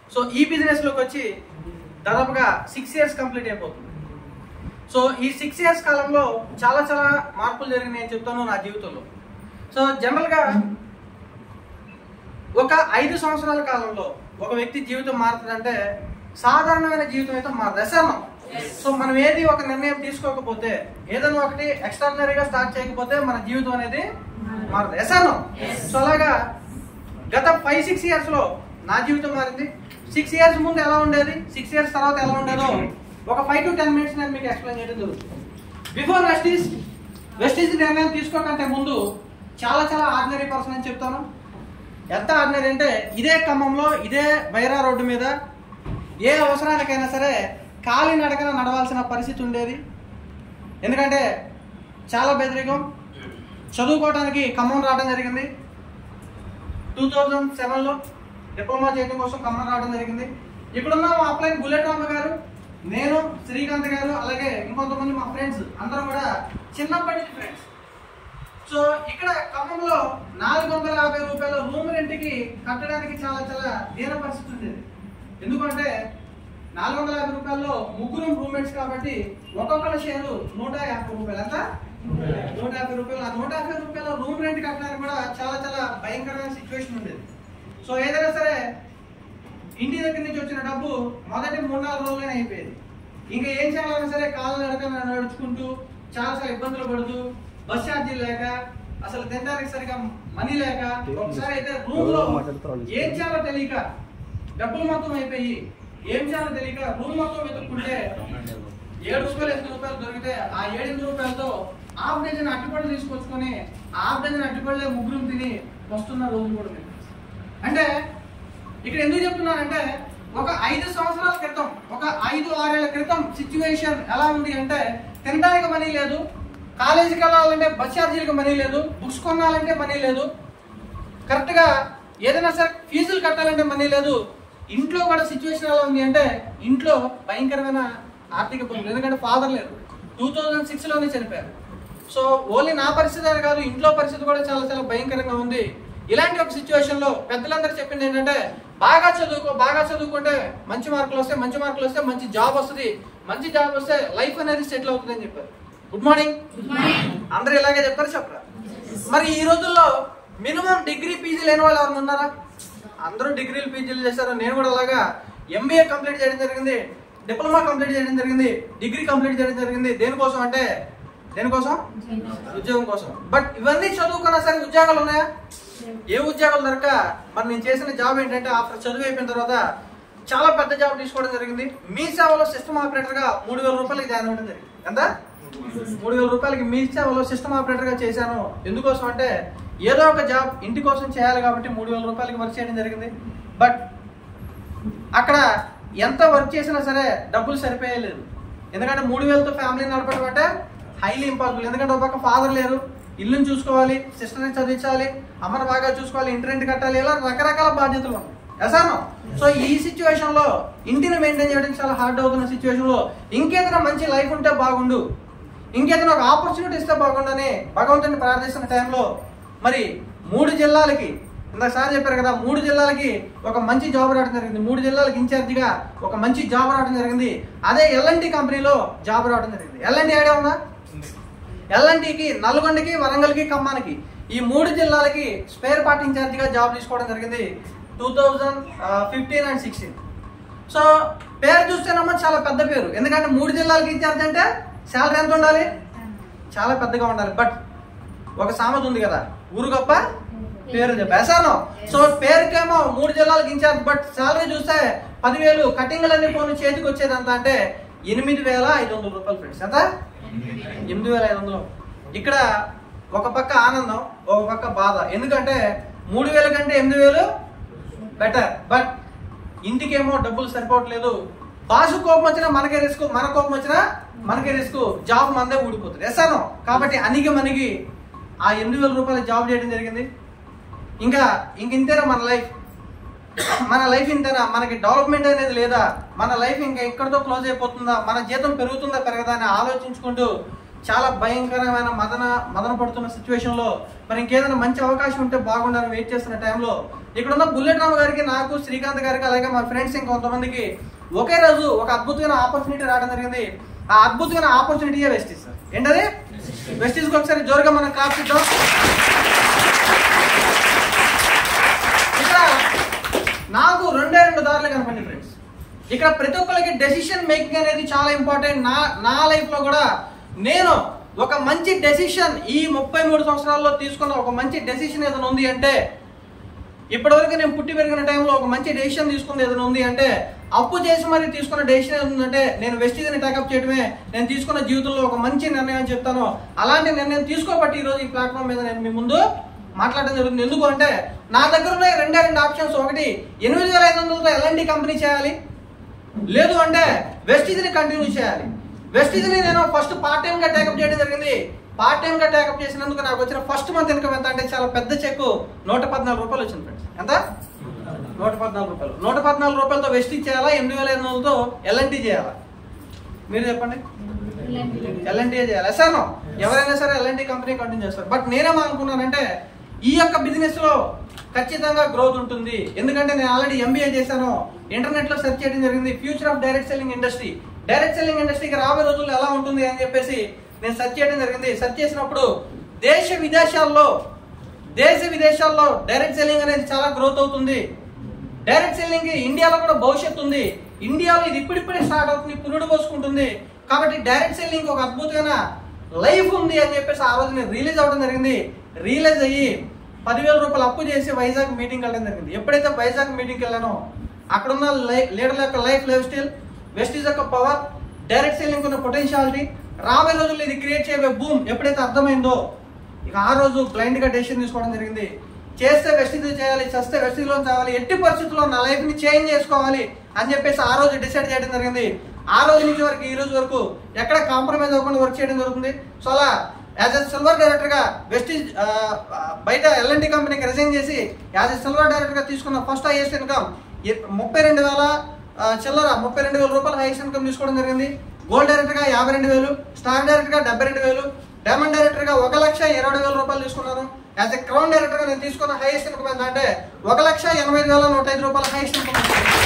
So ఈ business లోకి వచ్చి దాదాపుగా సిక్స్ ఇయర్స్ కంప్లీట్ అయిపోతుంది సో ఈ సిక్స్ ఇయర్స్ కాలంలో చాలా చాలా మార్పులు జరిగినాయి నేను చెప్తాను నా జీవితంలో సో జనరల్గా ఒక ఐదు సంవత్సరాల కాలంలో ఒక వ్యక్తి జీవితం మారుతుందంటే సాధారణమైన జీవితం అయితే మారదు అసలు సో మనం ఏది ఒక నిర్ణయం తీసుకోకపోతే ఏదైనా ఒకటి ఎక్స్ట్రాడినరీగా స్టార్ట్ చేయకపోతే మన జీవితం అనేది మారదు ఎసాను సో అలాగా గత ఫైవ్ సిక్స్ ఇయర్స్ లో నా జీవితం మారింది సిక్స్ ఇయర్స్ ముందు ఎలా ఉండేది సిక్స్ ఇయర్స్ తర్వాత ఎలా ఉండేదో ఒక ఫైవ్ టు టెన్ మినిట్స్ నేను మీకు ఎక్స్ప్లెయిన్ చేయడం జరుగుతుంది బిఫోర్ వెస్టీస్ వెస్టీస్ నిర్ణయం తీసుకోకంటే ముందు చాలా చాలా ఆర్డినరీ పర్సన్ అని చెప్తాను ఎంత ఆర్డినరీ అంటే ఇదే ఖమ్మంలో ఇదే వైరా రోడ్డు మీద ఏ అవసరానికైనా సరే ఖాళీ నడకన నడవాల్సిన పరిస్థితి ఉండేది ఎందుకంటే చాలా బెదిరికం చదువుకోవడానికి ఖమ్మం రావడం జరిగింది టూ థౌజండ్ సెవెన్లో డిప్లొమా చేయడం కోసం ఖమ్మం రావడం జరిగింది ఇక్కడున్న మా అప్లైన్ బుల్లెట్ రామ గారు నేను శ్రీకాంత్ గారు అలాగే ఇంకొంతమంది మా ఫ్రెండ్స్ అందరం కూడా చిన్నప్పటి నుంచి ఫ్రెండ్స్ సో ఇక్కడ ఖమ్మంలో నాలుగు వందల యాభై రూపాయల రూమ్ రెంట్కి కట్టడానికి చాలా చాలా దీన పరిస్థితి ఉండేది ఎందుకంటే నాలుగు వందల యాభై రూపాయల్లో ముగ్గురు రూమ్మేట్స్ కాబట్టి ఒక్కొక్కల షేరు నూట యాభై రూపాయలు ఎంత నూట యాభై రూపాయలు ఆ నూట యాభై రూపాయల రూమ్ రెంట్ కట్టడానికి కూడా చాలా చాలా భయంకరమైన సిచ్యువేషన్ ఉండేది సో ఏదైనా సరే ఇంటి దగ్గర నుంచి వచ్చిన డబ్బు మొదటి మూడు నాలుగు రోజులనే అయిపోయేది ఇంకా ఏం చేయాలన్నా సరే కాళ్ళు నడక నడుచుకుంటూ చాలా చాలా ఇబ్బందులు పడుతూ బస్ ఛార్జీలు లేక అసలు తినడానికి సరిగా మనీ లేక ఒకసారి అయితే రూమ్ లో ఏం చేయాలో తెలియక డబ్బులు మొత్తం అయిపోయి ఏం చేయాలో తెలియక రూమ్ మొత్తం వెతుక్కుంటే ఏడు రూపాయలు ఎనిమిది రూపాయలు దొరికితే ఆ ఏడెనిమిది రూపాయలతో హాఫ్ డజన్ అట్టిపళ్ళు తీసుకొచ్చుకొని ఆ హాఫ్ డజన్ అట్టిపళ్ళే ముగ్గురు తిని వస్తున్న రోజులు కూడా ఉన్నాయి. అంటే ఇక్కడ ఎందుకు చెప్తున్నానంటే ఒక ఐదు సంవత్సరాల క్రితం ఒక ఐదు ఆరేళ్ల క్రితం సిచ్యువేషన్ ఎలా ఉంది అంటే తినడానికి మనీ లేదు కాలేజీకి వెళ్ళాలంటే బస్ ఛార్జీలకు మనీ లేదు బుక్స్ కొనాలంటే మనీ లేదు కరెక్ట్గా ఏదైనా సరే ఫీజులు కట్టాలంటే మనీ లేదు ఇంట్లో కూడా సిచ్యువేషన్ ఎలా ఉంది అంటే ఇంట్లో భయంకరమైన ఆర్థిక ఇబ్బందులు ఎందుకంటే ఫాదర్ లేరు టూ థౌజండ్ సిక్స్లోనే చనిపోయారు సో ఓన్లీ నా పరిస్థితి అనే కాదు ఇంట్లో పరిస్థితి కూడా చాలా చాలా భయంకరంగా ఉంది ఇలాంటి ఒక సిచ్యువేషన్ లో పెద్దలందరూ చెప్పింది ఏంటంటే బాగా చదువుకో బాగా చదువుకుంటే మంచి మార్కులు వస్తే మంచి మార్కులు వస్తే మంచి జాబ్ వస్తుంది మంచి జాబ్ వస్తే లైఫ్ అనేది సెటిల్ అవుతుంది అని చెప్పారు గుడ్ మార్నింగ్ అందరూ ఇలాగే చెప్పారు చెప్పరా మరి ఈ రోజుల్లో మినిమం డిగ్రీ పీజీ లేని వాళ్ళు ఎవరైనా ఉన్నారా అందరూ డిగ్రీలు పీజీలు చేశారు నేను కూడా అలాగా ఎంబీఏ కంప్లీట్ చేయడం జరిగింది డిప్లొమా కంప్లీట్ చేయడం జరిగింది డిగ్రీ కంప్లీట్ చేయడం జరిగింది దేనికోసం అంటే దేనికోసం ఉద్యోగం కోసం బట్ ఇవన్నీ చదువుకున్నా సరే ఉద్యోగాలు ఉన్నాయా ఏ ఉద్యోగాలు దొరక మరి నేను చేసిన జాబ్ ఏంటంటే ఆఫ్టర్ చదువు అయిపోయిన తర్వాత చాలా పెద్ద జాబ్ తీసుకోవడం జరిగింది మీ సేవలో సిస్టమ్ ఆపరేటర్ గా మూడు వేల రూపాయలకి జాయిన్ అవ్వడం జరిగింది ఎంత మూడు వేల రూపాయలకి మీ సేవలో సిస్టమ్ ఆపరేటర్ గా చేశాను ఎందుకోసం అంటే ఏదో ఒక జాబ్ ఇంటి కోసం చేయాలి కాబట్టి మూడు వేల రూపాయలకి వర్క్ చేయడం జరిగింది బట్ అక్కడ ఎంత వర్క్ చేసినా సరే డబ్బులు సరిపోయలేదు ఎందుకంటే మూడు వేలతో ఫ్యామిలీ నడపడం అంటే హైలీ ఇంపాసిబుల్ ఎందుకంటే ఒక పక్క ఫాదర్ లేరు ఇల్లుని చూసుకోవాలి సిస్టర్ని చదివించాలి అమ్మని బాగా చూసుకోవాలి ఇంటి రెంట్ కట్టాలి ఇలా రకరకాల బాధ్యతలు ఉన్నాయి ఎసాను సో ఈ సిచ్యువేషన్ లో ఇంటిని మెయింటైన్ చేయడం చాలా హార్డ్ అవుతున్న సిచ్యువేషన్ లో ఇంకేదైనా మంచి లైఫ్ ఉంటే బాగుండు ఇంకేదైనా ఒక ఆపర్చునిటీ ఇస్తే బాగుండని భగవంతుని ప్రార్థిస్తున్న టైంలో మరి మూడు జిల్లాలకి ఇందాక సార్ చెప్పారు కదా మూడు జిల్లాలకి ఒక మంచి జాబ్ రావడం జరిగింది మూడు జిల్లాలకు ఇన్ఛార్జిగా ఒక మంచి జాబ్ రావడం జరిగింది అదే ఎల్ఎన్టీ కంపెనీలో జాబ్ రావడం జరిగింది ఎల్ఎన్టీ ఐడియా ఉందా ఎల్ఎన్టీకి నల్గొండకి వరంగల్కి ఖమ్మానికి ఈ మూడు జిల్లాలకి స్పేర్ పార్ట్ ఇన్ఛార్జిగా జాబ్ తీసుకోవడం జరిగింది two thousand fifteen and sixteen so పేరు చూస్తేనమ్మా చాలా పెద్ద పేరు ఎందుకంటే మూడు జిల్లాలకి ఇన్ఛార్జ్ అంటే శాలరీ ఎంత ఉండాలి చాలా పెద్దగా ఉండాలి బట్ ఒక సామెత ఉంది కదా ఊరు గొప్ప పేరు చెప్పేసాను సో పేరుకేమో మూడు జిల్లాలకు ఇన్ఛార్జ్ బట్ శాలరీ చూస్తే పదివేలు కటింగ్లన్నీ పోను చేతికి వచ్చేది ఎంత అంటే ఎనిమిది వేల ఐదు వందల రూపాయలు ఫ్రెండ్స్ ఎంత ఎనిమిది వేల ఐదు వందలు ఇక్కడ ఒక పక్క ఆనందం ఒక పక్క బాధ ఎందుకంటే మూడు వేల కంటే ఎనిమిది వేలు బెటర్ బట్ ఇంటికేమో డబ్బులు సరిపోవట్లేదు బాసు కోపం వచ్చినా మనకే రిస్క్ మన కోపం వచ్చినా మనకే రిస్క్ జాబ్ మందే ఊడిపోతుంది ఎసాను కాబట్టి అనిగి మనకి ఆ ఎనిమిది వేల రూపాయలు జాబ్ చేయడం జరిగింది ఇంకా ఇంక ఇంతేనా మన లైఫ్ మన లైఫ్ ఇంతేనా మనకి డెవలప్మెంట్ అనేది లేదా మన లైఫ్ ఇంకా ఎక్కడితో క్లోజ్ అయిపోతుందా మన జీతం పెరుగుతుందా పెరగదా అని ఆలోచించుకుంటూ చాలా భయంకరమైన మదన మదన పడుతున్న సిచ్యువేషన్ లో మరి ఇంకేదైనా మంచి అవకాశం ఉంటే బాగుండాలని వెయిట్ చేస్తున్న టైంలో ఇక్కడ ఉన్న బుల్లెట్ రామ గారికి నాకు శ్రీకాంత్ గారికి అలాగే మా ఫ్రెండ్స్ ఇంకొంతమందికి ఒకే రోజు ఒక అద్భుతమైన ఆపర్చునిటీ రావడం జరిగింది ఆ అద్భుతమైన ఆపర్చునిటీయే వెస్టీజ్ సార్ ఏంటది వెస్టీజ్కి ఒకసారి జోరుగా మనం క్లాప్స్ ఇద్దాం ఇక్కడ నాకు రెండే రెండు దారులు కనపండి ఫ్రెండ్స్ ఇక్కడ ప్రతి ఒక్కరికి డెసిషన్ మేకింగ్ అనేది చాలా ఇంపార్టెంట్ నా నా లైఫ్ లో కూడా నేను ఒక మంచి డెసిషన్ ఈ ముప్పై మూడు సంవత్సరాల్లో తీసుకున్న ఒక మంచి డెసిషన్ ఏదైనా ఉంది అంటే ఇప్పటివరకు నేను పుట్టి పెరిగిన టైంలో ఒక మంచి డెసిషన్ తీసుకుంది ఏదైనా ఉంది అంటే అప్పు చేసి మరి తీసుకున్న డెసిషన్ ఏది ఉందంటే నేను వెస్టీజ్ని టేకప్ చేయడమే నేను తీసుకున్న జీవితంలో ఒక మంచి నిర్ణయం అని చెప్తాను అలాంటి నిర్ణయం తీసుకోబట్టి ఈరోజు ఈ ప్లాట్ఫామ్ మీద నేను మీ ముందు మాట్లాడడం జరుగుతుంది ఎందుకు అంటే నా దగ్గర ఉన్న రెండే రెండు ఆప్షన్స్ ఒకటి ఎనిమిది వేల ఐదు వందలతో ఎల్ఎన్డి కంపెనీ చేయాలి లేదు అంటే వెస్టీజ్ని కంటిన్యూ చేయాలి వెస్టీజ్ని నేను ఫస్ట్ పార్ట్ టైం గా టేకప్ చేయడం జరిగింది పార్ట్ టైం గా టేకప్ చేసినందుకు నాకు వచ్చిన ఫస్ట్ మంత్ ఇన్కమ్ ఎంత అంటే చాలా పెద్ద చెక్ నూట పద్నాలుగు రూపాయలు వచ్చింది ఫ్రెండ్స్ ఎంత నూట పద్నాలుగు రూపాయలు నూట పద్నాలుగు రూపాయలతో వెస్టీజ్ చేయాలా ఎనిమిది వేల ఐదు వందలతో ఎల్ఎన్టీ చేయాలా మీరు చెప్పండి ఎల్ఎన్టీ చేయాలి సార్ ఎవరైనా సరే ఎల్ఎన్టీ కంపెనీ కంటిన్యూ చేస్తారు బట్ నేనేమనుకున్నానంటే ఈ యొక్క బిజినెస్ లో ఖచ్చితంగా గ్రోత్ ఉంటుంది ఎందుకంటే నేను ఆల్రెడీ ఎంబీఏ చేశాను ఇంటర్నెట్ లో సెర్చ్ చేయడం జరిగింది future of direct selling industry direct selling ఇండస్ట్రీకి రాబోయే రోజుల్లో ఎలా ఉంటుంది అని చెప్పేసి నేను సెర్చ్ చేయడం జరిగింది సెర్చ్ చేసినప్పుడు దేశ విదేశాల్లో దేశ విదేశాల్లో డైరెక్ట్ సెల్లింగ్ అనేది చాలా గ్రోత్ అవుతుంది డైరెక్ట్ సెల్లింగ్ కి ఇండియాలో కూడా భవిష్యత్తు ఉంది ఇండియాలో ఇది ఇప్పుడిప్పుడే స్టార్ట్ అవుతుంది పురుడు పోసుకుంటుంది కాబట్టి డైరెక్ట్ సెల్లింగ్ ఒక అద్భుతమైన లైఫ్ ఉంది అని చెప్పేసి ఆ రోజు నేను రిలీజ్ అవ్వడం జరిగింది రిలీజ్ అయ్యి పదివేల రూపాయలు అప్పు చేసి వైజాగ్ మీటింగ్ వెళ్ళడం జరిగింది ఎప్పుడైతే వైజాగ్ మీటింగ్కి వెళ్ళానో అక్కడున్న లీడర్ల యొక్క లైఫ్ లైఫ్ స్టైల్ వెస్టీజ్ యొక్క పవర్ డైరెక్ట్ సెల్లింగ్ ఉన్న పొటెన్షియాలిటీ రాబోయే రోజుల్లో ఇది క్రియేట్ చేయబోయే భూమ్ ఎప్పుడైతే అర్థమైందో ఇక ఆ రోజు బ్లైండ్ గా డెసిషన్ తీసుకోవడం జరిగింది చేస్తే వెస్టిజ్ చేయాలి చేస్తే వెస్టిజ్ లో చావాలి ఎట్టి పరిస్థితుల్లో నా లైఫ్ ని చేంజ్ చేసుకోవాలి అని చెప్పేసి ఆ రోజు డిసైడ్ చేయడం జరిగింది ఆ రోజు నుంచి వరకు ఈ రోజు వరకు ఎక్కడ కాంప్రమైజ్ అవ్వకుండా వర్క్ చేయడం జరుగుతుంది సో అలా యాజ్ ఎ సిల్వర్ డైరెక్టర్ గా వెస్టిజ్ బయట ఎల్ఎన్టీ కంపెనీకి రిజైన్ చేసి యాజ్ ఎ సిల్వర్ డైరెక్టర్ గా తీసుకున్న ఫస్ట్ హైయెస్ట్ ఇన్కమ్ ముప్పై రెండు వేల ఆ, చిల్లర ముప్పై రెండు వేల రూపాయల హైయెస్ట్ ఇన్కమ్ తీసుకోవడం జరిగింది గోల్డ్ డైరెక్టర్ గా యాభై రెండు వేలు స్టార్ డైరెక్టర్ గా డెబ్బై రెండు వేలు డైమండ్ డైరెక్టర్ గా ఒక లక్ష ఇరవై వేల రూపాయలు తీసుకున్నాను యాజ్ ఎ క్రౌన్ డైరెక్టర్ గా నేను తీసుకున్న హైయెస్ట్ ఇన్కమ్ ఎంత అంటే ఒక లక్ష ఎనభై ఐదు వేల నూట ఐదు రూపాయల హైయెస్ట్ ఇన్కమ్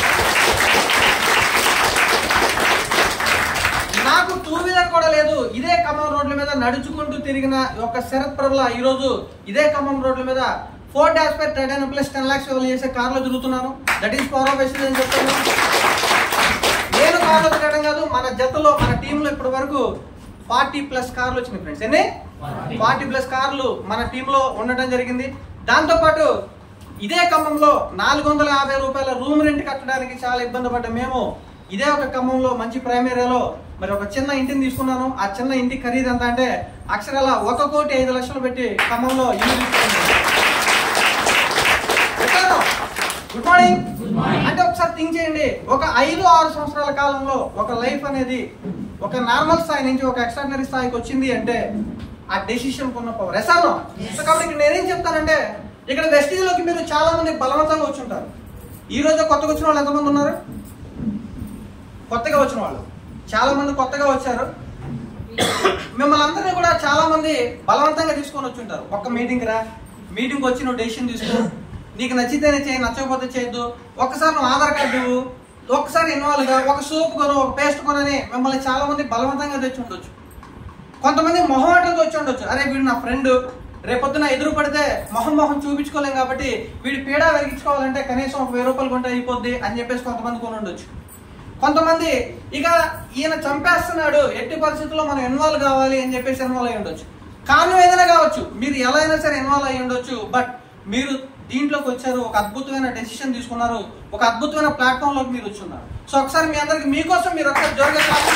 నాకు టూ వీలర్ కూడా లేదు ఇదే ఖమ్మం రోడ్ల మీద నడుచుకుంటూ తిరిగిన ఒక శరత్ ప్రబల ఈ రోజు ఇదే ఖమ్మం రోడ్ల మీద ఫోర్ డాష్ పై టైటాన్ ప్లస్ టెన్ లాక్స్ విలువ చేసే కార్లో తిరుగుతున్నాను that is power of Vestige అని చెప్తాను నేను కార్లో తిరగడం కాదు మన జతలో మన టీంలో ఇప్పటి వరకు ఫార్టీ ప్లస్ కార్లు వచ్చినాయి ఫ్రెండ్స్ ఎన్ని ఫార్టీ ప్లస్ కార్లు మన టీంలో ఉండటం జరిగింది దాంతో పాటు ఇదే ఖమ్మంలో నాలుగు వందల యాభై రూపాయల రూమ్ రెంట్ కట్టడానికి చాలా ఇబ్బంది పడ్డ మేము ఇదే ఒక ఖమ్మంలో మంచి ప్రైమ్ ఏరియాలో మరి ఒక చిన్న ఇంటిని తీసుకున్నాను ఆ చిన్న ఇంటి ఖరీదు ఎంత అంటే అక్షరాల ఒక కోటి ఐదు లక్షలు పెట్టి ఖమ్మంలో ఇల్లు తీసుకున్నాను చెప్పాను. గుడ్ మార్నింగ్ అంటే ఒకసారి థింక్ చేయండి ఒక ఐదు ఆరు సంవత్సరాల కాలంలో ఒక లైఫ్ అనేది ఒక నార్మల్ స్థాయి నుంచి ఒక ఎక్స్ట్రాడినరీ స్థాయికి వచ్చింది అంటే ఆ డెసిషన్ ఉన్న పవర్ ఎసాను సో కాబట్టి ఇక్కడ నేనేం చెప్తానంటే ఇక్కడ వెస్టీజ్ లోకి మీరు చాలా మంది బలవంతంగా వచ్చి ఉంటారు ఈ రోజు కొత్తగా వచ్చిన వాళ్ళు ఎంతమంది ఉన్నారు కొత్తగా వచ్చిన వాళ్ళు చాలా మంది కొత్తగా వచ్చారు మిమ్మల్ని అందరినీ కూడా చాలా మంది బలవంతంగా తీసుకొని వచ్చి ఉంటారు ఒక్క మీటింగ్ రా మీటింగ్ వచ్చి నువ్వు డెసిషన్ తీసుకో నీకు నచ్చితేనే చేయి నచ్చకపోతే చేయొద్దు ఒక్కసారి నువ్వు ఆధార్ కార్డు ఇవ్వు ఒక్కసారి ఇన్వాల్వ్ గా ఒక సోప్ కొను ఒక పేస్ట్ కొనని మిమ్మల్ని చాలా మంది బలవంతంగా తెచ్చి ఉండొచ్చు కొంతమంది మొహమాటంతో వచ్చి ఉండొచ్చు అరే వీడు నా ఫ్రెండ్ రేపొద్దున ఎదురు పడితే మొహం మొహం చూపించుకోలేం కాబట్టి వీడి పీడ వెలిగించుకోవాలంటే కనీసం ఒక వెయ్యి రూపాయలు కొంటే అయిపోద్ది అని చెప్పేసి కొంతమంది కొని ఉండొచ్చు కొంతమంది ఇక ఈయన చంపేస్తున్నాడు ఎట్టి పరిస్థితుల్లో మనం ఇన్వాల్వ్ కావాలి అని చెప్పేసి ఇన్వాల్వ్ అయి ఉండొచ్చు కారణం ఏదైనా కావచ్చు మీరు ఎలా అయినా సరే ఇన్వాల్వ్ అయి ఉండొచ్చు బట్ మీరు దీంట్లోకి వచ్చారు ఒక అద్భుతమైన డెసిషన్ తీసుకున్నారు ఒక అద్భుతమైన ప్లాట్ఫామ్ లోకి మీరు వచ్చున్నారు సో ఒకసారి మీ అందరికి మీకోసం మీరు ఒకసారి జోరుగా clap